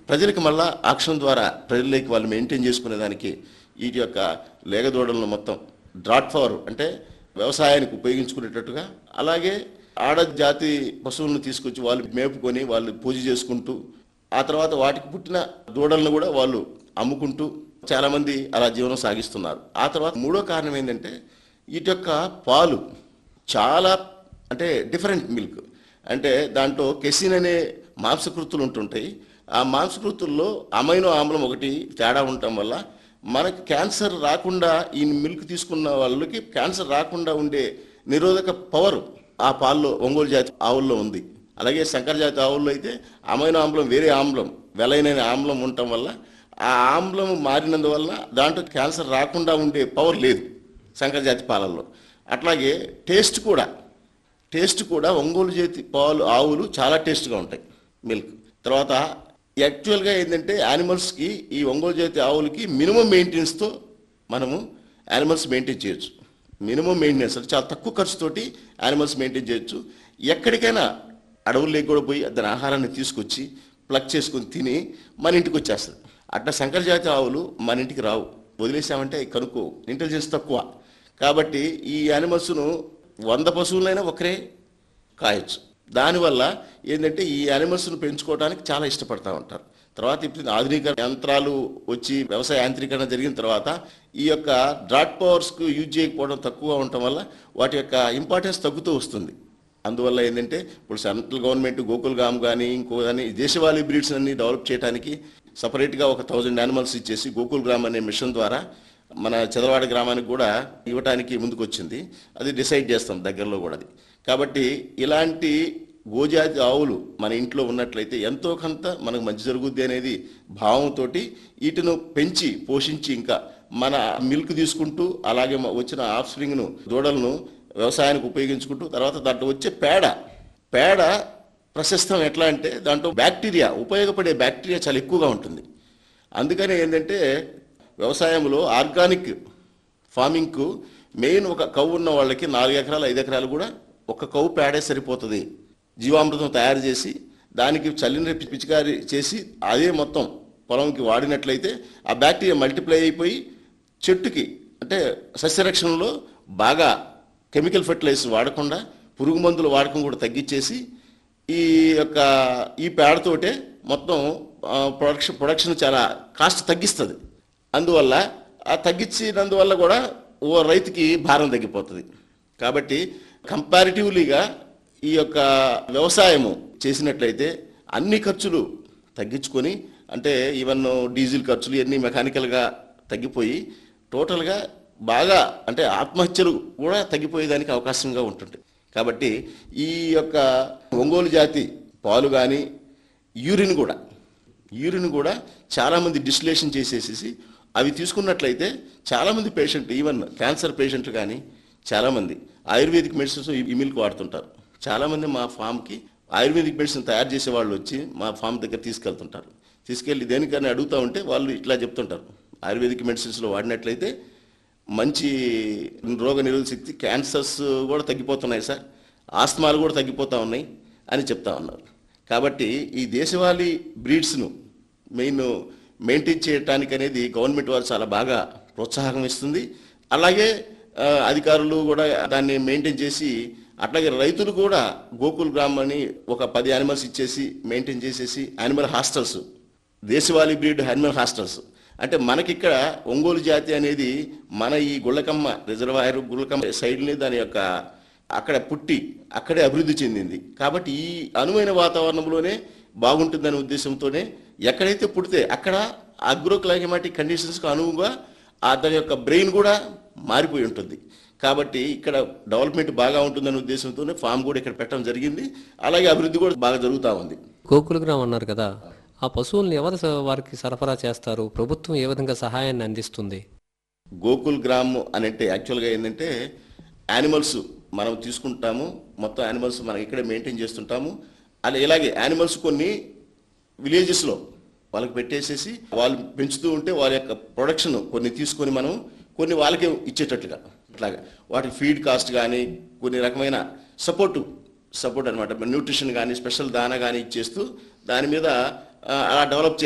ప్రజలకు మళ్ళా ఆక్షన్ ద్వారా ప్రజల్లోకి వాళ్ళు మెయింటైన్ చేసుకునే దానికి వీటి యొక్క లేగదూడలను మొత్తం డ్రాట్ ఫవర్ అంటే వ్యవసాయానికి ఉపయోగించుకునేటట్టుగా అలాగే ఆడ జాతి పశువులను తీసుకొచ్చి వాళ్ళు మేపుకొని వాళ్ళు పూజ చేసుకుంటూ ఆ తర్వాత వాటికి పుట్టిన దూడలను కూడా వాళ్ళు అమ్ముకుంటూ చాలామంది అలా జీవనం సాగిస్తున్నారు ఆ తర్వాత మూడో కారణం ఏంటంటే వీటి యొక్క పాలు చాలా అంటే డిఫరెంట్ మిల్క్ అంటే దాంట్లో కెసిన్ అనే మాంసకృతులు ఉంటుంటాయి ఆ మాంసకృతుల్లో అమైనో ఆమ్లం ఒకటి తేడా ఉండటం వల్ల మనకి క్యాన్సర్ రాకుండా ఈ మిల్క్ తీసుకున్న వాళ్ళకి క్యాన్సర్ రాకుండా ఉండే నిరోధక పవర్ ఆ పాల్లో ఒంగోలు జాతి ఆవుల్లో ఉంది అలాగే శంకర జాతి ఆవుల్లో అయితే అమైనో ఆమ్లం వేరే ఆమ్లం వెలైన ఆమ్లం ఉండటం వల్ల ఆ ఆమ్లం మారినందువల్ల దాంట్లో క్యాన్సర్ రాకుండా ఉండే పవర్ లేదు శంకర జాతి పాలల్లో అట్లాగే టేస్ట్ కూడా టేస్ట్ కూడా ఒంగోలు జాతి పాలు ఆవులు చాలా టేస్ట్గా ఉంటాయి మిల్క్ తర్వాత యాక్చువల్గా ఏంటంటే యానిమల్స్కి ఈ ఒంగోలు జాతి ఆవులకి మినిమం మెయింటెనెన్స్తో మనము యానిమల్స్ మెయింటైన్ చేయొచ్చు మినిమం మెయింటెనెన్స్ అంటే చాలా తక్కువ ఖర్చుతోటి యానిమల్స్ మెయింటైన్ చేయొచ్చు ఎక్కడికైనా అడవుల్లోకి కూడా పోయి దాని ఆహారాన్ని తీసుకొచ్చి ప్లగ్ చేసుకొని తిని మన ఇంటికి వచ్చేస్తుంది అట్లా శంకర జాతి ఆవులు మన ఇంటికి రావు వదిలేసామంటే అవి కనుక్కో ఇంటెలిజెన్స్ తక్కువ కాబట్టి ఈ యానిమల్స్ను వంద పశువులైనా ఒకరే కాయొచ్చు దానివల్ల ఏంటంటే ఈ యానిమల్స్ను పెంచుకోవడానికి చాలా ఇష్టపడతా ఉంటారు తర్వాత ఇప్పుడు ఆధునిక యంత్రాలు వచ్చి వ్యవసాయ యాంత్రీకరణ జరిగిన తర్వాత ఈ యొక్క డ్రాట్ పవర్స్కు యూజ్ చేయకపోవడం తక్కువ ఉండటం వల్ల వాటి యొక్క ఇంపార్టెన్స్ తగ్గుతూ వస్తుంది అందువల్ల ఏంటంటే ఇప్పుడు సెంట్రల్ గవర్నమెంట్ గోకుల్ గామ్ కానీ ఇంకో కానీ దేశవాళీ బ్రీడ్స్ అన్ని డెవలప్ చేయడానికి సపరేట్గా ఒక థౌజండ్ యానిమల్స్ ఇచ్చేసి గోకుల్ గ్రామ్ అనే మిషన్ ద్వారా మన చదరవాడ గ్రామానికి కూడా ఇవ్వటానికి ముందుకు వచ్చింది అది డిసైడ్ చేస్తాం దగ్గరలో కూడా అది కాబట్టి ఇలాంటి గోజాతి ఆవులు మన ఇంట్లో ఉన్నట్లయితే ఎంతో కొంత మనకు మంచి జరుగుద్ది అనేది భావంతో వీటిను పెంచి పోషించి ఇంకా మన మిల్క్ తీసుకుంటూ అలాగే మ- వచ్చిన ఆఫ్ స్ప్రింగ్ను దూడలను వ్యవసాయానికి ఉపయోగించుకుంటూ తర్వాత దాంట్లో వచ్చే పేడ పేడ ప్రశస్తం ఎట్లా అంటే దాంట్లో బ్యాక్టీరియా ఉపయోగపడే బ్యాక్టీరియా చాలా ఎక్కువగా ఉంటుంది అందుకని ఏంటంటే వ్యవసాయంలో ఆర్గానిక్ ఫార్మింగ్కు మెయిన్ ఒక కవ్వు ఉన్న వాళ్ళకి నాలుగు ఎకరాలు ఐదు ఎకరాలు కూడా ఒక కవ్వు పేడే సరిపోతుంది జీవామృతం తయారు చేసి దానికి చల్లిన పి- పిచికారి చేసి అదే మొత్తం పొలంకి వాడినట్లయితే ఆ బ్యాక్టీరియా మల్టిప్లై అయిపోయి చెట్టుకి అంటే సస్యరక్షణలో బాగా కెమికల్ ఫెర్టిలైజర్స్ వాడకుండా పురుగు మందుల వాడకం కూడా తగ్గించేసి ఈ యొక్క ఈ పేడతోటే మొత్తం ఆ, ప్రొడక్షన్ ప్రొడక్షన్ చాలా కాస్ట్ తగ్గిస్తుంది అందువల్ల ఆ తగ్గించినందువల్ల కూడా ఓ రైతుకి భారం తగ్గిపోతుంది కాబట్టి కంపారిటివ్లీగా ఈ యొక్క వ్యవసాయము చేసినట్లయితే అన్ని ఖర్చులు తగ్గించుకొని అంటే ఈవెన్ డీజిల్ ఖర్చులు ఇవన్నీ మెకానికల్గా తగ్గిపోయి టోటల్గా బాగా అంటే ఆత్మహత్యలు కూడా తగ్గిపోయేదానికి అవకాశంగా ఉంటుంది కాబట్టి ఈ యొక్క ఒంగోలు జాతి పాలు కానీ యూరిన్ కూడా యూరిన్ కూడా చాలామంది డిస్టిలేషన్ చేసేసేసి అవి తీసుకున్నట్లయితే చాలామంది పేషెంట్ ఈవెన్ క్యాన్సర్ పేషెంట్లు కానీ చాలామంది ఆయుర్వేదిక్ మెడిసిన్స్ ఈ మిల్క్ వాడుతుంటారు చాలామంది మా ఫామ్కి ఆయుర్వేదిక్ మెడిసిన్ తయారు చేసే వాళ్ళు వచ్చి మా ఫామ్ దగ్గర తీసుకెళ్తుంటారు తీసుకెళ్ళి దేనికని అడుగుతూ ఉంటే వాళ్ళు ఇట్లా చెప్తుంటారు ఆయుర్వేదిక్ మెడిసిన్స్లో వాడినట్లయితే మంచి రోగ నిరోధక శక్తి క్యాన్సర్స్ కూడా తగ్గిపోతున్నాయి సార్ ఆస్తమాలు కూడా తగ్గిపోతూ ఉన్నాయి అని చెప్తా ఉన్నారు కాబట్టి ఈ దేశవాళీ బ్రీడ్స్ను మెయిన్ మెయింటైన్ చేయడానికి అనేది గవర్నమెంట్ వారు చాలా బాగా ప్రోత్సాహం ఇస్తుంది అలాగే ఆ, అధికారులు కూడా దాన్ని మెయింటైన్ చేసి అట్లాగే రైతులు కూడా గోకుల్ గ్రామ్ అని ఒక పది యానిమల్స్ ఇచ్చేసి మెయింటైన్ చేసేసి యానిమల్ హాస్టల్స్ దేశవాళీ బ్రీడ్ యానిమల్ హాస్టల్స్ అంటే మనకిక్కడ ఒంగోలు జాతి అనేది మన ఈ గుళ్ళకమ్మ రిజర్వాయర్ గుళ్ళకమ్మ సైడ్ని దాని యొక్క అక్కడ పుట్టి అక్కడే అభివృద్ధి చెందింది కాబట్టి ఈ అనువైన వాతావరణంలోనే బాగుంటుందనే ఉద్దేశంతోనే ఎక్కడైతే పుడితే అక్కడ అగ్రోక్లైమాటిక్ కండిషన్స్కి అనువుగా అతని యొక్క బ్రెయిన్ కూడా మారిపోయి ఉంటుంది కాబట్టి ఇక్కడ డెవలప్మెంట్ బాగా ఉంటుందనే ఉద్దేశంతోనే ఫామ్ కూడా ఇక్కడ పెట్టడం జరిగింది అలాగే అభివృద్ధి కూడా బాగా జరుగుతూ ఉంది గోకుల గ్రామం అన్నారు కదా ఆ పశువుల్ని ఎవరు స- వారికి సరఫరా చేస్తారు ప్రభుత్వం ఏ విధంగా సహాయాన్ని అందిస్తుంది గోకుల్ గ్రామ్ అని అంటే యాక్చువల్గా ఏంటంటే యానిమల్స్ మనం తీసుకుంటాము మొత్తం యానిమల్స్ మనం ఇక్కడే మెయింటైన్ చేస్తుంటాము అలా ఇలాగే యానిమల్స్ కొన్ని విలేజెస్లో వాళ్ళకి పెట్టేసేసి వాళ్ళు పెంచుతూ ఉంటే వాళ్ళ యొక్క ప్రొడక్షన్ కొన్ని తీసుకొని మనం కొన్ని వాళ్ళకే ఇచ్చేటట్టుగా ఇట్లాగా వాటి ఫీడ్ కాస్ట్ కానీ కొన్ని రకమైన సపోర్టు సపోర్ట్ అనమాట న్యూట్రిషన్ కానీ స్పెషల్ దానా కానీ ఇచ్చేస్తూ దాని మీద ఆ, అలా డెవలప్ చే